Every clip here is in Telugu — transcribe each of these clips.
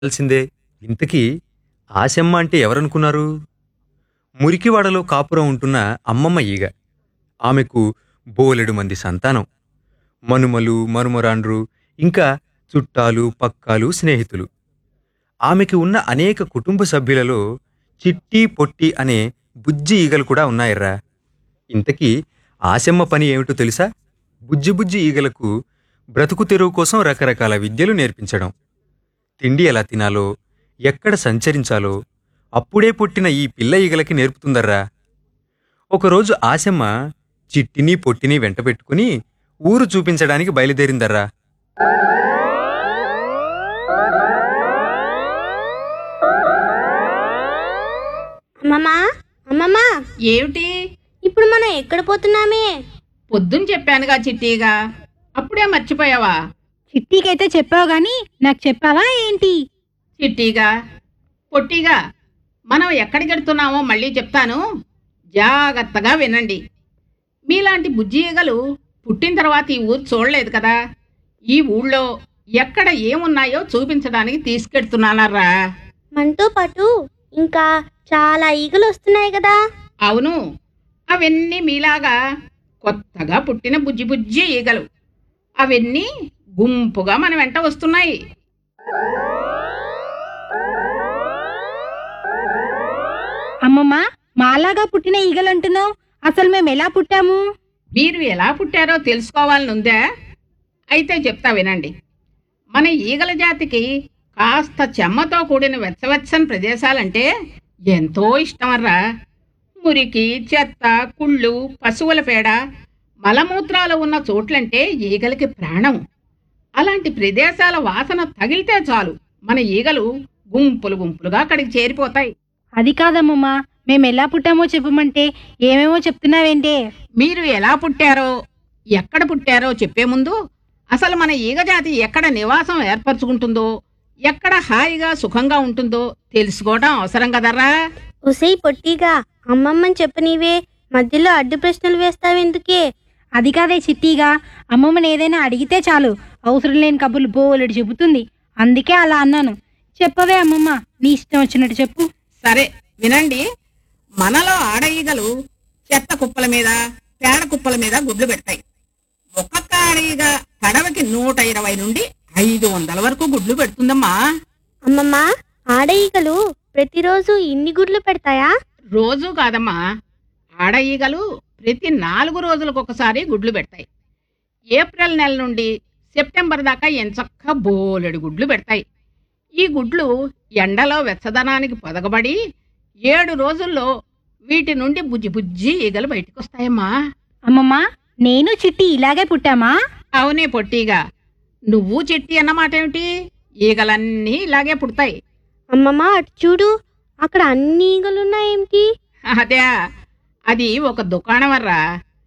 తెలిసిందే ఇంతకీ ఆశమ్మ అంటే ఎవరనుకున్నారు మురికివాడలో కాపురం ఉంటున్న అమ్మమ్మ ఈగ ఆమెకు బోలెడు మంది సంతానం మనుమలు మనుమరాండ్రు ఇంకా చుట్టాలు పక్కాలు స్నేహితులు ఆమెకి ఉన్న అనేక కుటుంబ సభ్యులలో చిట్టి పొట్టి అనే బుజ్జి ఈగలు కూడా ఉన్నాయర్రా ఇంతకీ ఆశమ్మ పని ఏమిటో తెలుసా బుజ్జి బుజ్జి ఈగలకు బ్రతుకు తెరువు కోసం రకరకాల విద్యలు నేర్పించడం తిండి ఎలా తినాలో ఎక్కడ సంచరించాలో అప్పుడే పుట్టిన ఈ పిల్ల ఈగలకి నేర్పుతుందర్రా ఒకరోజు ఆశమ్మ చిట్టిని పొట్టిని వెంటబెట్టుకుని ఊరు చూపించడానికి బయలుదేరిందర్రా అమ్మమ్మా అమ్మమ్మా ఏమిటి ఇప్పుడు మనం ఎక్కడ పోతున్నామే పొద్దున చెప్పానుగా చిట్టిగా అప్పుడే మర్చిపోయావా చిట్టికైతే చెప్పావు గాని నాకు చెప్పావా ఏంటి చిట్టిగా పొట్టిగా మనం ఎక్కడికి వెళ్తున్నామో మళ్ళీ చెప్తాను జాగ్రత్తగా వినండి మీలాంటి బుజ్జి ఈగలు పుట్టిన తర్వాత ఈ ఊరు చూడలేదు కదా ఈ ఊళ్ళో ఎక్కడ ఏమున్నాయో చూపించడానికి తీసుకెడుతున్నానరా మనతో పాటు ఇంకా చాలా ఈగలు వస్తున్నాయి కదా అవును అవన్నీ మీలాగా కొత్తగా పుట్టిన బుజ్జి బుజ్జి ఈగలు అవన్నీ గుంపుగా మన వెంట వస్తున్నాయి అమ్మమ్మ మాలాగా పుట్టిన ఈగలంటున్నావు అసలు మేము ఎలా పుట్టాము మీరు ఎలా పుట్టారో తెలుసుకోవాలని ఉందా అయితే చెప్తా వినండి మన ఈగల జాతికి కాస్త చెమ్మతో కూడిన వెచ్చవెచ్చని ప్రదేశాలంటే ఎంతో ఇష్టమర్రా మురికి చెత్త కుళ్ళు పశువుల పేడ మలమూత్రాలు ఉన్న చోట్లంటే ఈగలకి ప్రాణం అలాంటి ప్రదేశాల వాసన తగిలితే చాలు మన ఈగలు గుంపులు గుంపులుగా అక్కడికి చేరిపోతాయి అది కాదమ్మమ్మ మేము ఎలా పుట్టామో చెప్పమంటే ఏమేమో చెప్తున్నావేంటే మీరు ఎలా పుట్టారో ఎక్కడ పుట్టారో చెప్పే ముందు అసలు మన ఈగజాతి ఎక్కడ నివాసం ఏర్పరచుకుంటుందో ఎక్కడ హాయిగా సుఖంగా ఉంటుందో తెలుసుకోవడం అవసరం కదరా ఉసై పొట్టిగా అమ్మమ్మని చెప్పనీవే మధ్యలో అడ్డు ప్రశ్నలు వేస్తావెందుకే అది కాదే చిట్టిగా అమ్మమ్మని ఏదైనా అడిగితే చాలు అవసరం లేని కబుర్లు బోలెడు చెబుతుంది అందుకే అలా అన్నాను చెప్పవే అమ్మమ్మ నీ ఇష్టం వచ్చినట్టు చెప్పు సరే వినండి మనలో ఆడ ఈగలు చెత్త కుప్పల మీద పేడ కుప్పల మీద గుడ్లు పెడతాయి ఒక్కొక్క ఆడ ఈగ పడవకి నూట ఇరవై నుండి ఐదు వందల వరకు గుడ్లు పెడుతుందమ్మా అమ్మమ్మ ఆడ ఈగలు ప్రతిరోజు ఇన్ని గుడ్లు పెడతాయా రోజు కాదమ్మా ఆడ ఈగలు ప్రతి నాలుగు రోజులకు ఒకసారి గుడ్లు పెడతాయి ఏప్రిల్ నెల నుండి సెప్టెంబర్ దాకా ఎంచక్క బోలెడు గుడ్లు పెడతాయి ఈ గుడ్లు ఎండలో వెచ్చదనానికి పొదగబడి ఏడు రోజుల్లో వీటి నుండి బుజ్జి బుజ్జి ఈగలు బయటకు వస్తాయమ్మా అమ్మమ్మ నేను చిట్టి ఇలాగే పుట్టామా అవునే పొట్టిగా నువ్వు చెట్టి అన్నమాట ఏమిటి ఈగలన్నీ ఇలాగే పుడతాయి అమ్మమ్మ అటు చూడు అక్కడ అన్ని ఈగలున్నాయేమిటి అదే అది ఒక దుకాణం వర్రా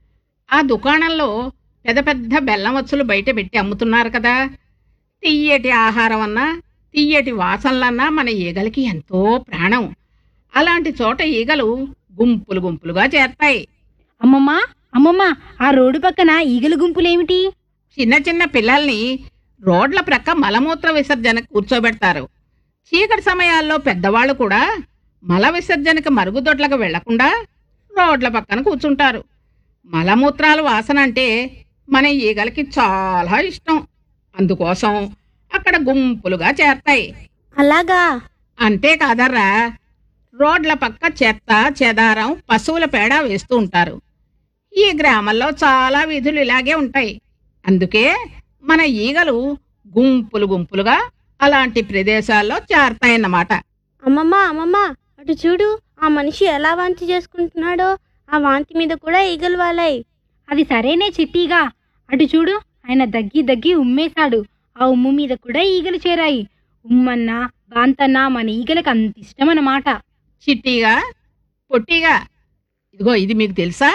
ఆ దుకాణంలో పెద్ద పెద్ద బెల్లం వచ్చులు బయట పెట్టి అమ్ముతున్నారు కదా తియ్యటి ఆహారం అన్నా తియ్యటి వాసనలన్నా మన ఈగలకి ఎంతో ప్రాణం అలాంటి చోట ఈగలు గుంపులు గుంపులుగా చేరతాయి అమ్మమ్మ అమ్మమ్మ ఆ రోడ్డు పక్కన ఈగల గుంపులేమిటి చిన్న చిన్న పిల్లల్ని రోడ్ల ప్రక్క మలమూత్ర విసర్జన కూర్చోబెడతారు చీకటి సమయాల్లో పెద్దవాళ్ళు కూడా మల విసర్జనకి మరుగుదొడ్లకు వెళ్లకుండా రోడ్ల పక్కన కూర్చుంటారు మలమూత్రాల వాసన అంటే మన ఈగలకి చాలా ఇష్టం అందుకోసం అక్కడ గుంపులుగా చేరతాయి అలాగా అంతేకాదర్రా రోడ్ల పక్క చెత్త చెదారం పశువుల పేడ వేస్తూ ఉంటారు ఈ గ్రామంలో చాలా వీధులు ఇలాగే ఉంటాయి అందుకే మన ఈగలు గుంపులు గుంపులుగా అలాంటి ప్రదేశాల్లో చేరతాయన్నమాట అమ్మమ్మ అమ్మమ్మ అటు చూడు ఆ మనిషి ఎలా వాంతి చేసుకుంటున్నాడో ఆ వాంతి మీద కూడా ఈగలు వాలాయి అది సరేనే చిట్టిగా అటు చూడు ఆయన దగ్గి దగ్గి ఉమ్మేశాడు ఆ ఉమ్ము మీద కూడా ఈగలు చేరాయి ఉమ్మన్నా బాంతన్నా మన ఈగలకు అంత ఇష్టం అన్నమాట చిట్టిగా పొట్టిగా ఇదిగో ఇది మీకు తెలుసా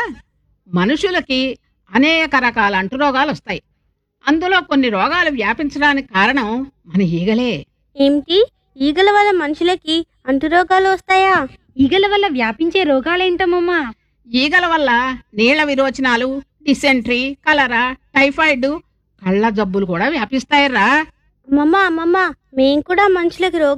మనుషులకి అనేక రకాల అంటురోగాలు వస్తాయి అందులో కొన్ని రోగాలు వ్యాపించడానికి కారణం మన ఈగలే ఏమిటి ఈగల వల్ల మనుషులకి అంటురోగాలు వస్తాయా ఈగల వల్ల వ్యాపించే రోగాలేంటమ్మమ్మా ఈగల వల్ల నీళ్ల విరోచనాలు డిసెంట్రీ కలరా టైఫాయిడ్ కళ్ళ జబ్బులు కూడా వ్యాపిస్తాయరా అమ్మమ్మ అమ్మమ్మ మేం కూడా మనుషులకి రోగ